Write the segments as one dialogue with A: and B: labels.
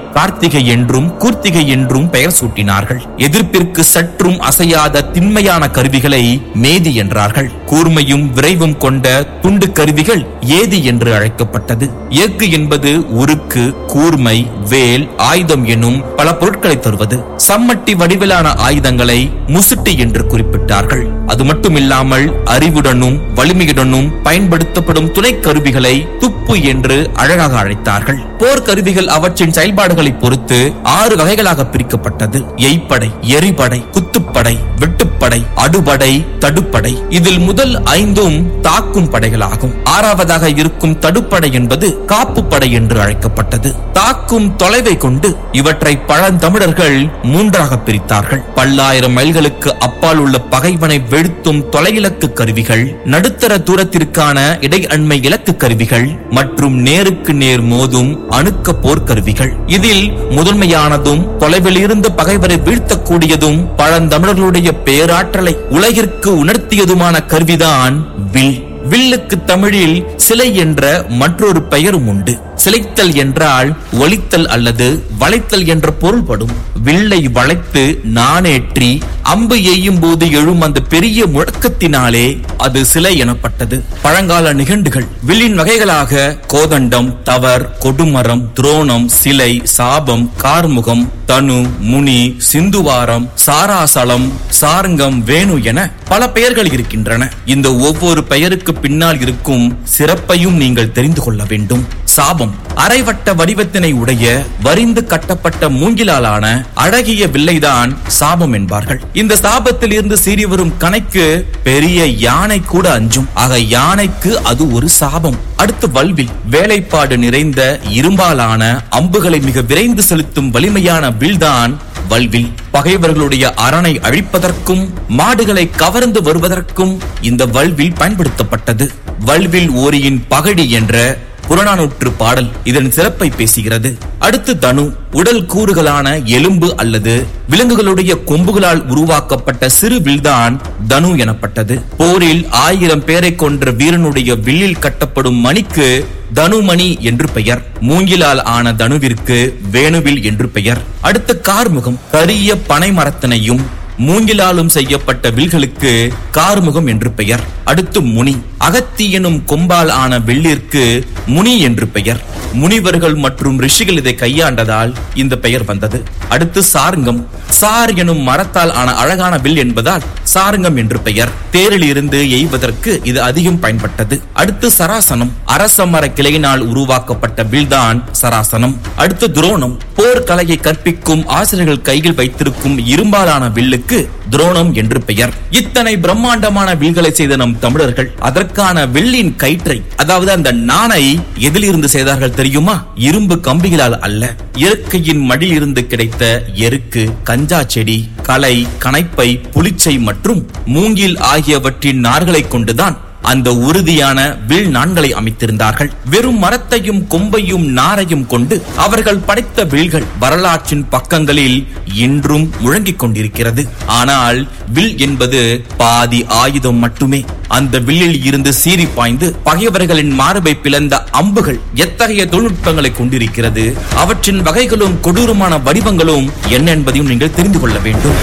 A: கார்த்திகை என்றும் கூர்த்திகை என்றும் பெயர் சூட்டினார்கள் எதிர்ப்பிற்கு சற்றும் அசையாத திண்மையான கருவிகளை மேதி என்றார்கள் கூர்மையும் விரைவும் கொண்ட துண்டு கருவிகள் ஏதி என்று அழைக்கப்பட்டது எஃகு என்பது உருக்கு கூர்மை வேல் ஆயுதம் எனும் பல பொருட்களை தருவது சம்மட்டி வடிவிலான ஆயுதங்களை முசுட்டி என்று குறிப்பிட்டார்கள் அது மட்டுமில்லாமல் அறிவுடனும் வலிமையுடனும் பயன்படுத்தப்படும் துணை கருவிகளை துப்பு என்று அழகாக அழைத்தார்கள் போர் கருவிகள் அவற்றின் செயல்பாடுகளை பொறுத்து ஆறு வகைகளாக பிரிக்கப்பட்டது எய்ப்படை எரிபடை குத்துப்படை வெட்டுப்படை அடுபடை தடுப்படை இதில் முதல் ஐந்தும் தாக்கும் படைகளாகும் ஆறாவதாக இருக்கும் தடுப்படை என்பது காப்பு படை என்று அழைக்கப்பட்டது தாக்கும் தொலைவை கொண்டு இவற்றை பழந்தமிழர்கள் மூன்றாக பிரித்தார்கள் பல்லாயிரம் மைல்களுக்கு அப்பால் உள்ள பகைவனை வெளுத்தும் தொலையிலக்கு கருவிகள் நடுத்தர தூரத்திற்கான இடை அண்மை இலக்கு கருவிகள் மற்றும் நேருக்கு நேர் மோதும் அணுக்க போர்க்கருவிகள் இதில் முதன்மையானதும் தொலைவில் இருந்து பகைவரை வீழ்த்தக்கூடியதும் பழந்தமிழர்களுடைய பேராற்றலை உலகிற்கு உணர்த்தியதுமான கருவிதான் வில் வில்லுக்கு தமிழில் சிலை என்ற மற்றொரு பெயரும் உண்டு சிலைத்தல் என்றால் ஒலித்தல் அல்லது வளைத்தல் என்ற பொருள்படும் வில்லை வளைத்து நாணேற்றி அம்பு எய்யும் போது எழும் அந்த பெரிய முழக்கத்தினாலே அது சிலை எனப்பட்டது பழங்கால நிகண்டுகள் வில்லின் வகைகளாக கோதண்டம் தவர் கொடுமரம் துரோணம் சிலை சாபம் கார்முகம் தனு முனி சிந்துவாரம் சாராசலம் சாரங்கம் வேணு என பல பெயர்கள் இருக்கின்றன இந்த ஒவ்வொரு பெயருக்கு பின்னால் இருக்கும் சிறப்பையும் நீங்கள் தெரிந்து கொள்ள வேண்டும் சாபம் அரைவட்ட வடிவத்தினை உடைய வரிந்து கட்டப்பட்ட மூங்கிலாலான அழகிய வில்லைதான் சாபம் என்பார்கள் இந்த சாபத்தில் இருந்து சீறி வரும் கணைக்கு பெரிய யானை கூட அஞ்சும் ஆக யானைக்கு அது ஒரு சாபம் அடுத்து வல்வில் வேலைப்பாடு நிறைந்த இரும்பாலான அம்புகளை மிக விரைந்து செலுத்தும் வலிமையான வில்தான் வல்வில் பகைவர்களுடைய அரணை அழிப்பதற்கும் மாடுகளை கவர்ந்து வருவதற்கும் இந்த வல்வில் பயன்படுத்தப்பட்டது வல்வில் ஓரியின் பகடி என்ற புறநானூற்று பாடல் இதன் சிறப்பை பேசுகிறது அடுத்து தனு உடல் கூறுகளான எலும்பு அல்லது விலங்குகளுடைய கொம்புகளால் உருவாக்கப்பட்ட சிறு வில்தான் தனு எனப்பட்டது போரில் ஆயிரம் பேரை கொன்ற வீரனுடைய வில்லில் கட்டப்படும் மணிக்கு தனுமணி என்று பெயர் மூங்கிலால் ஆன தனுவிற்கு வேணுவில் என்று பெயர் அடுத்து கார்முகம் கரிய பனை மரத்தினையும் மூங்கிலாலும் செய்யப்பட்ட வில்களுக்கு கார்முகம் என்று பெயர் அடுத்து முனி அகத்தி எனும் கொம்பால் ஆன வில்லிற்கு முனி என்று பெயர் முனிவர்கள் மற்றும் ரிஷிகள் இதை கையாண்டதால் இந்த பெயர் வந்தது அடுத்து சாருங்கம் சார் எனும் மரத்தால் ஆன அழகான வில் என்பதால் சாருங்கம் என்று பெயர் தேரில் இருந்து எய்வதற்கு இது அதிகம் பயன்பட்டது அடுத்து சராசனம் அரச மர கிளையினால் உருவாக்கப்பட்ட வில்தான் சராசனம் அடுத்து துரோணம் போர்க்கலையை கற்பிக்கும் ஆசிரியர்கள் கையில் வைத்திருக்கும் இரும்பாலான வில்லுக்கு துரோணம் என்று பெயர் இத்தனை பிரம்மாண்டமான வில்களை செய்த நம் தமிழர்கள் அதற்கான வெள்ளின் கயிற்றை அதாவது அந்த நாணை எதிலிருந்து செய்தார்கள் தெரியுமா இரும்பு கம்பிகளால் அல்ல இயற்கையின் மடியிலிருந்து கிடைத்த எருக்கு கஞ்சா செடி களை கணைப்பை புளிச்சை மற்றும் மூங்கில் ஆகியவற்றின் நார்களை கொண்டுதான் அந்த உறுதியான வில் நான்களை அமைத்திருந்தார்கள் வெறும் மரத்தையும் கொம்பையும் நாரையும் கொண்டு அவர்கள் படைத்த வில்கள் வரலாற்றின் பக்கங்களில் இன்றும் முழங்கிக் கொண்டிருக்கிறது ஆனால் வில் என்பது பாதி ஆயுதம் மட்டுமே அந்த வில்லில் இருந்து சீறி பாய்ந்து பகைவர்களின் மார்பை பிளந்த அம்புகள் எத்தகைய தொழில்நுட்பங்களை கொண்டிருக்கிறது அவற்றின் வகைகளும் கொடூரமான வடிவங்களும் என்ன என்பதையும் நீங்கள் தெரிந்து கொள்ள வேண்டும்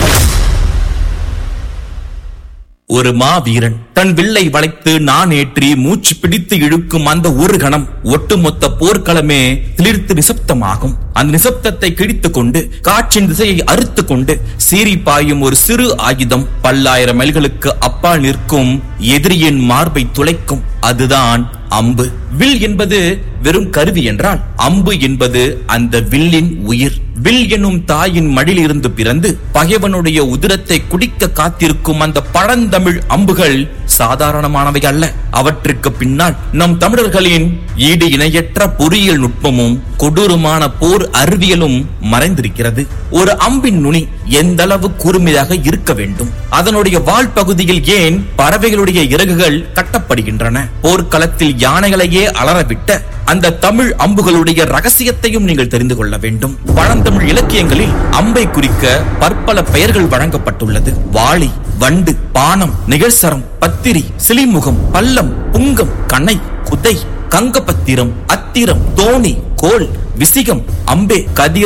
A: ஒரு மாவீரன் தன் வில்லை வளைத்து நான் ஏற்றி மூச்சு பிடித்து இழுக்கும் அந்த ஒரு கணம் ஒட்டுமொத்த போர்க்களமே திளிர்த்து நிசப்தமாகும் அந்த நிசப்தத்தை கிழித்துக் கொண்டு காற்றின் திசையை அறுத்து கொண்டு சீறி பாயும் ஒரு சிறு ஆயுதம் பல்லாயிரம் மைல்களுக்கு அப்பால் நிற்கும் எதிரியின் மார்பை துளைக்கும் அதுதான் அம்பு வில் என்பது வெறும் கருவி என்றால் அம்பு என்பது அந்த வில்லின் உயிர் வில் என்னும் தாயின் மடியில் இருந்து பிறந்து பகைவனுடைய உதிரத்தை குடிக்க காத்திருக்கும் அந்த பழந்தமிழ் அம்புகள் சாதாரணமானவை அல்ல அவற்றுக்கு பின்னால் நம் தமிழர்களின் ஈடு இணையற்ற பொறியியல் நுட்பமும் கொடூரமான போர் அறிவியலும் மறைந்திருக்கிறது ஒரு அம்பின் நுனி எந்த அளவு கூர்மையாக இருக்க வேண்டும் அதனுடைய வால் பகுதியில் ஏன் பறவைகளுடைய இறகுகள் கட்டப்படுகின்றன போர்க்களத்தில் யானைகளையே அலறவிட்ட அந்த தமிழ் அம்புகளுடைய ரகசியத்தையும் நீங்கள் தெரிந்து கொள்ள வேண்டும் பழந்தமிழ் இலக்கியங்களில் அம்பை குறிக்க பற்பல பெயர்கள் வழங்கப்பட்டுள்ளது வாளி வண்டு பானம் நிகழ்சரம் பத்திரி சிலிமுகம் பல்லம் புங்கம் கணை குதை கங்கபத்திரம் அத்திரம் தோணி கோல் விசிகம் அம்பே கதிர்